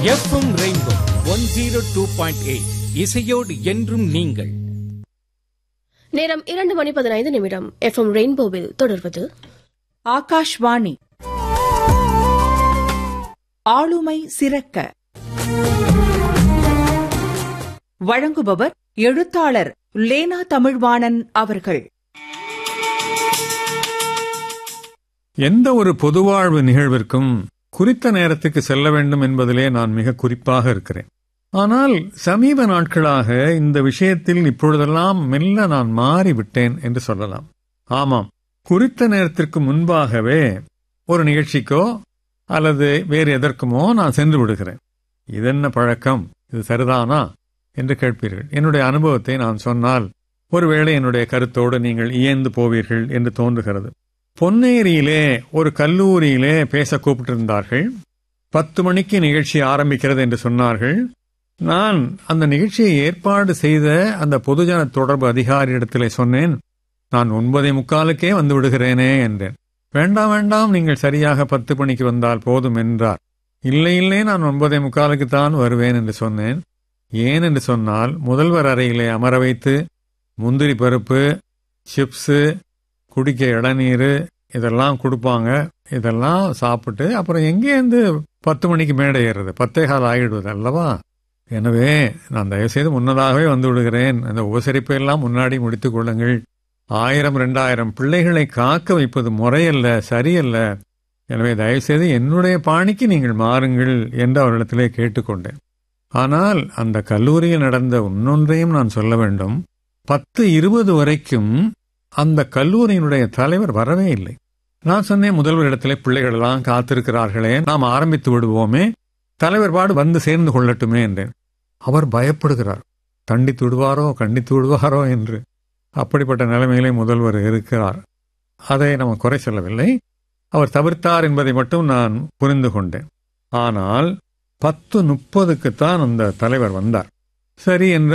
FM rainbow one zero two point eight இசையோடு என்றும் நீங்கள் நேரம் இரண்டு மணி பதினைந்து நிமிடம் எஃப்எம் ரெயின்போவில் தொடர்வது ஆகாஷ்வாணி ஆளுமை சிறக்க வழங்குபவர் எழுத்தாளர் லேனா தமிழ்வாணன் அவர்கள் எந்த ஒரு பொதுவாழ்வு நிகழ்விற்கும் குறித்த நேரத்துக்கு செல்ல வேண்டும் என்பதிலே நான் மிக குறிப்பாக இருக்கிறேன் ஆனால் சமீப நாட்களாக இந்த விஷயத்தில் இப்பொழுதெல்லாம் மெல்ல நான் மாறிவிட்டேன் என்று சொல்லலாம் ஆமாம் குறித்த நேரத்திற்கு முன்பாகவே ஒரு நிகழ்ச்சிக்கோ அல்லது வேறு எதற்குமோ நான் சென்று விடுகிறேன் இதென்ன பழக்கம் இது சரிதானா என்று கேட்பீர்கள் என்னுடைய அனுபவத்தை நான் சொன்னால் ஒருவேளை என்னுடைய கருத்தோடு நீங்கள் இயந்து போவீர்கள் என்று தோன்றுகிறது பொன்னேரியிலே ஒரு கல்லூரியிலே பேச கூப்பிட்டிருந்தார்கள் பத்து மணிக்கு நிகழ்ச்சி ஆரம்பிக்கிறது என்று சொன்னார்கள் நான் அந்த நிகழ்ச்சியை ஏற்பாடு செய்த அந்த பொதுஜன தொடர்பு அதிகாரியிடத்திலே சொன்னேன் நான் ஒன்பதே முக்காலுக்கே வந்து விடுகிறேனே என்றேன் வேண்டாம் வேண்டாம் நீங்கள் சரியாக பத்து மணிக்கு வந்தால் போதும் என்றார் இல்லை இல்லை நான் ஒன்பதே முக்காலுக்கு தான் வருவேன் என்று சொன்னேன் ஏன் என்று சொன்னால் முதல்வர் அறையிலே அமர வைத்து முந்திரி பருப்பு சிப்ஸு குடிக்க இளநீர் இதெல்லாம் கொடுப்பாங்க இதெல்லாம் சாப்பிட்டு அப்புறம் எங்கேருந்து பத்து மணிக்கு மேடை ஏறுறது பத்தே கால் ஆகிடுவது அல்லவா எனவே நான் தயவுசெய்து முன்னதாகவே வந்து விடுகிறேன் அந்த உபசரிப்பை எல்லாம் முன்னாடி முடித்துக் கொள்ளுங்கள் ஆயிரம் ரெண்டாயிரம் பிள்ளைகளை காக்க வைப்பது முறையல்ல சரியல்ல எனவே தயவுசெய்து என்னுடைய பாணிக்கு நீங்கள் மாறுங்கள் என்று அவரிடத்திலே கேட்டுக்கொண்டேன் ஆனால் அந்த கல்லூரியில் நடந்த இன்னொன்றையும் நான் சொல்ல வேண்டும் பத்து இருபது வரைக்கும் அந்த கல்லூரியினுடைய தலைவர் வரவே இல்லை நான் சொன்னேன் முதல்வரிடத்திலே பிள்ளைகள் எல்லாம் காத்திருக்கிறார்களே நாம் ஆரம்பித்து விடுவோமே தலைவர் பாடு வந்து சேர்ந்து கொள்ளட்டுமே என்றேன் அவர் பயப்படுகிறார் கண்டித்து விடுவாரோ கண்டித்து விடுவாரோ என்று அப்படிப்பட்ட நிலைமையிலே முதல்வர் இருக்கிறார் அதை நம்ம குறை சொல்லவில்லை அவர் தவிர்த்தார் என்பதை மட்டும் நான் புரிந்து கொண்டேன் ஆனால் பத்து முப்பதுக்குத்தான் அந்த தலைவர் வந்தார் சரி என்று